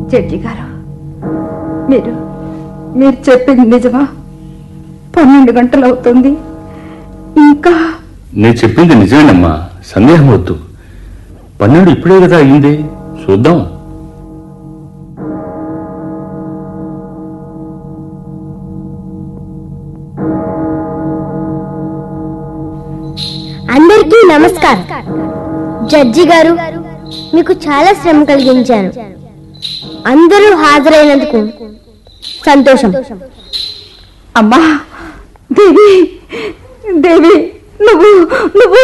judge గారు మీరు మీరు చెప్పింది నిజమా పన్నెండు గంటలు అవుతుంది ఇంకా నేను చెప్పింది నిజమేనమ్మా సందేహం వద్దు పన్నెండు ఇప్పుడే కదా అయింది చూద్దాం అందరికీ నమస్కారం జడ్జి గారు మీకు చాలా శ్రమ కలిగించాను అందరూ హాజరైనందుకు సంతోషం అమ్మా దేవి దేవి నువ్వు నువ్వు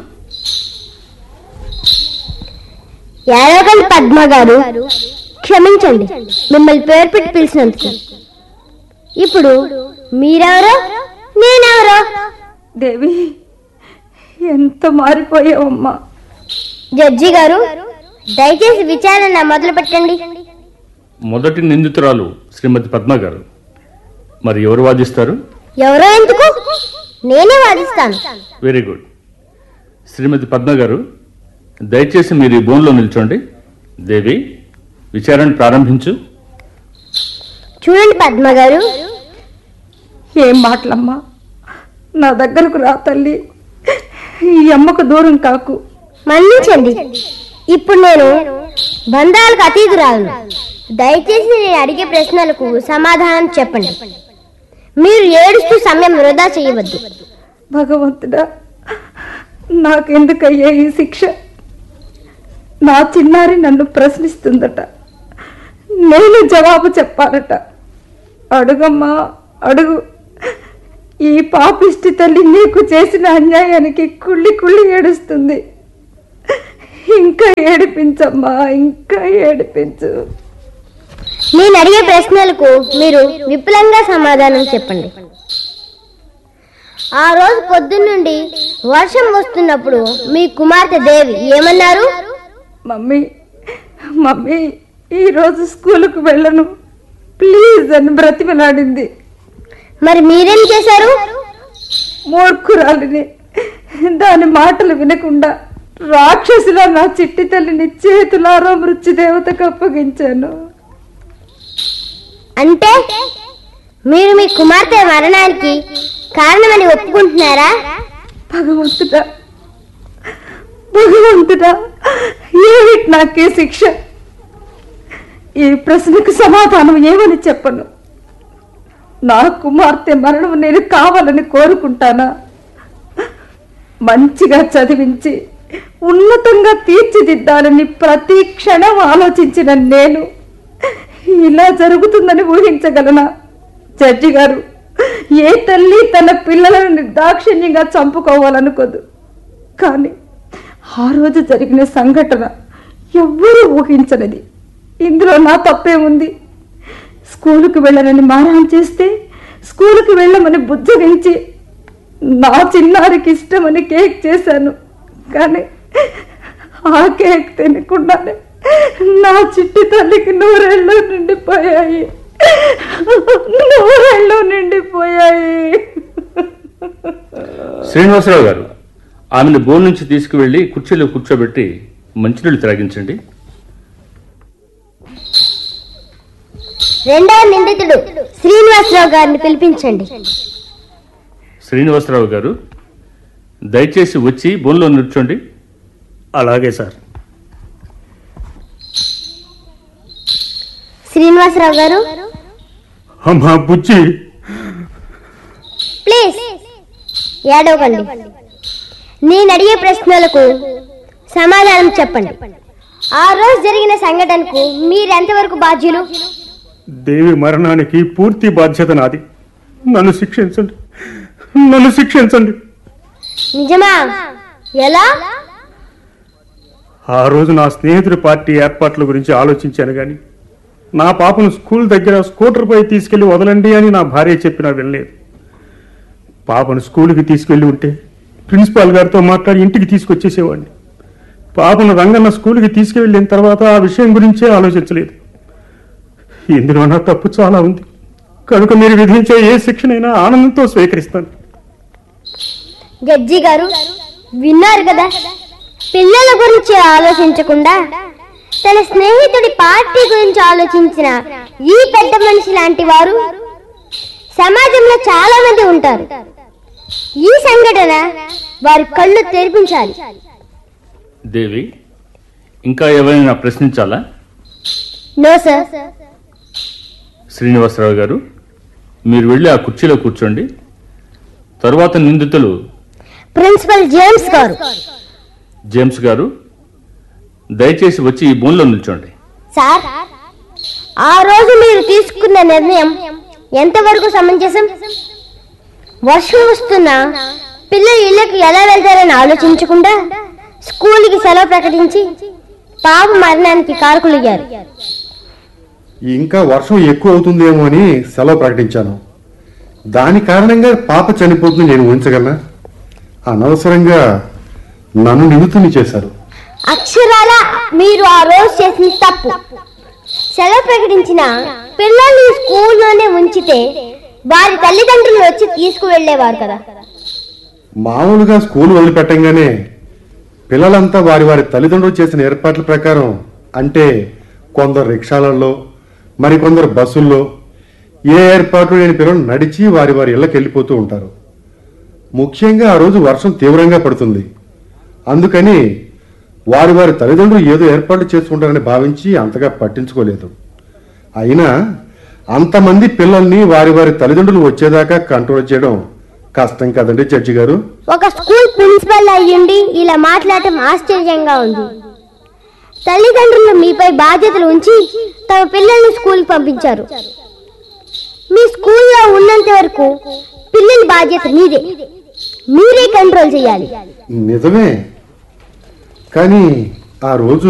యారగల్ పద్మ గారు క్షమించండి మిమ్మల్ని పేరు పెట్టి పిలిచినందుకు ఇప్పుడు మీరెవరో నేనెవరో దేవి ఎంత మారిపోయావమ్మా జడ్జి గారు దయచేసి విచారణ మొదలు పెట్టండి మొదటి నిందితురాలు శ్రీమతి పద్మ గారు మరి ఎవరు వాదిస్తారు ఎవరో ఎందుకు నేనే వాదిస్తాను వెరీ గుడ్ శ్రీమతి పద్మ గారు దయచేసి మీరు ఈ బోన్లో నిల్చోండి దేవి విచారణ ప్రారంభించు చూడండి పద్మ గారు ఏం మాటలమ్మా నా దగ్గరకు రా తల్లి ఈ అమ్మకు దూరం కాకు మన్నించండి ఇప్పుడు నేను బంధాలకు అతీతురాలను దయచేసి నేను అడిగే ప్రశ్నలకు సమాధానం చెప్పండి మీరు ఏడుస్తూ సమయం వృధా చేయవద్దు భగవంతుడా నాకెందుకయ్యే ఈ శిక్ష నా చిన్నారి నన్ను ప్రశ్నిస్తుందట నేను జవాబు చెప్పాలట అడుగమ్మా అడుగు ఈ పాపిష్టి తల్లి నీకు చేసిన అన్యాయానికి కుళ్ళి కుళ్ళి ఏడుస్తుంది ఇంకా ఏడిపించమ్మా ఇంకా ఏడిపించు నేను అడిగే ప్రశ్నలకు మీరు విపులంగా సమాధానం చెప్పండి ఆ రోజు పొద్దున్నుండి వర్షం వస్తున్నప్పుడు మీ కుమార్తె దేవి ఏమన్నారు మమ్మీ మమ్మీ ఈరోజు స్కూలుకు వెళ్ళను ప్లీజ్ అని బ్రతిమలాడింది మరి మీరేం చేశారు మూర్ఖురాలిని దాని మాటలు వినకుండా రాక్షసులా నా చిట్టి తల్లిని చేతులారా మృత్యుదేవతకు అప్పగించాను అంటే మీరు మీ కుమార్తె మరణానికి కారణమని ఒప్పుకుంటున్నారా భగవంతుడా భగవంతుడా ఏమిటి నాకే శిక్ష ఈ ప్రశ్నకు సమాధానం ఏమని చెప్పను నా కుమార్తె మరణం నేను కావాలని కోరుకుంటానా మంచిగా చదివించి ఉన్నతంగా తీర్చిదిద్దాలని ప్రతి క్షణం ఆలోచించిన నేను ఇలా జరుగుతుందని ఊహించగలనా జడ్జి గారు ఏ తల్లి తన పిల్లలను నిర్దాక్షిణ్యంగా చంపుకోవాలనుకోదు కానీ ఆ రోజు జరిగిన సంఘటన ఎవ్వరూ ఊహించనిది ఇందులో నా తప్పే ఉంది స్కూలుకు వెళ్ళనని మారాం చేస్తే స్కూలుకు వెళ్ళమని బుజ్జగించి నా చిన్నారికి ఇష్టమని కేక్ చేశాను కానీ ఆ కేక్ తినకుండానే నా చిట్టి తల్లికి నూరేళ్ళు నిండిపోయాయి నూరేళ్ళు నిండిపోయాయి శ్రీనివాసరావు గారు ఆమెను బోన్ నుంచి తీసుకువెళ్ళి కుర్చీలో కూర్చోబెట్టి మంచినీళ్ళు త్రాగించండి రెండవ నిందితుడు శ్రీనివాసరావు గారిని పిలిపించండి శ్రీనివాసరావు గారు దయచేసి వచ్చి బోన్లో నిల్చోండి అలాగే సార్ శ్రీనివాసరావు గారు అమ్మా బుజ్జి ప్లీజ్ ఏడవకండి నేను అడిగే ప్రశ్నలకు సమాధానం చెప్పండి ఆ రోజు జరిగిన సంఘటనకు మీరెంతవరకు బాధ్యులు దేవి మరణానికి పూర్తి బాధ్యత నాది నన్ను శిక్షించండి నన్ను శిక్షించండి నిజమా ఎలా ఆ రోజు నా స్నేహితుడి పార్టీ ఏర్పాట్ల గురించి ఆలోచించాను కానీ నా పాపను స్కూల్ దగ్గర స్కూటర్పై తీసుకెళ్లి వదలండి అని నా భార్య చెప్పినా వినలేదు పాపను స్కూల్కి తీసుకెళ్లి ఉంటే ప్రిన్సిపాల్ గారితో మాట్లాడి ఇంటికి తీసుకొచ్చేసేవాడిని పాపను రంగన్న స్కూల్కి తీసుకువెళ్ళిన తర్వాత ఆ విషయం గురించే ఆలోచించలేదు ఇందులో నా తప్పు చాలా ఉంది కనుక మీరు విధించే ఏ శిక్షనైనా ఆనందంతో స్వీకరిస్తాను జడ్జి గారు విన్నారు కదా పిల్లల గురించి ఆలోచించకుండా తన స్నేహితుడి పార్టీ గురించి ఆలోచించిన ఈ పెద్ద మనిషి లాంటి వారు సమాజంలో చాలా మంది ఉంటారు ఈ సంఘటన వారి కళ్ళు తెరిపించాలి దేవి ఇంకా ఎవరైనా ప్రశ్నించాలా నో సార్ శ్రీనివాసరావు గారు మీరు వెళ్ళి ఆ కుర్చీలో కూర్చోండి తరువాత నిందితులు ప్రిన్సిపల్ జేమ్స్ గారు జేమ్స్ గారు దయచేసి వచ్చి ఈ బోన్లో నిల్చోండి సార్ ఆ రోజు మీరు తీసుకున్న నిర్ణయం ఎంతవరకు సమంజసం వర్షం వస్తున్నా పిల్లలు ఇళ్ళకి ఎలా వెళ్తారని ఆలోచించకుండా స్కూల్కి సెలవు ప్రకటించి పాప మరణానికి కారకులయ్యారు ఇంకా వర్షం ఎక్కువ అవుతుందేమో అని సెలవు ప్రకటించాను దాని కారణంగా పాప చనిపోతుంది నేను ఊహించగలనా అనవసరంగా నన్ను నిమిత్తుని చేశారు అక్షరాల మీరు ఆ రోజు చేసిన తప్పు సెలవు ప్రకటించిన పిల్లల్ని స్కూల్లోనే ఉంచితే వారి తల్లిదండ్రులు వచ్చి తీసుకువెళ్ళేవారు కదా మామూలుగా స్కూల్ వదిలిపెట్టంగానే పిల్లలంతా వారి వారి తల్లిదండ్రులు చేసిన ఏర్పాట్ల ప్రకారం అంటే కొందరు రిక్షాలలో మరికొందరు బస్సుల్లో ఏ ఏర్పాట్లు లేని పిల్లలు నడిచి వారి వారి ఇళ్ళకి వెళ్ళిపోతూ ఉంటారు ముఖ్యంగా ఆ రోజు వర్షం తీవ్రంగా పడుతుంది అందుకని వారి వారి తల్లిదండ్రులు ఏదో ఏర్పాట్లు చేసుకుంటారని భావించి అంతగా పట్టించుకోలేదు అయినా అంతమంది పిల్లల్ని వారి వారి తల్లిదండ్రులు వచ్చేదాకా కంట్రోల్ చేయడం కష్టం కదండి జడ్జి గారు ఒక స్కూల్ ప్రిన్సిపల్ అయ్యుండి ఇలా మాట్లాడటం ఆశ్చర్యంగా ఉంది తల్లిదండ్రులు మీపై బాధ్యతలు ఉంచి తమ పిల్లల్ని స్కూల్ పంపించారు మీ స్కూల్లో ఉన్నంత వరకు పిల్లల బాధ్యత మీదే మీరే కంట్రోల్ చేయాలి నిజమే కానీ ఆ రోజు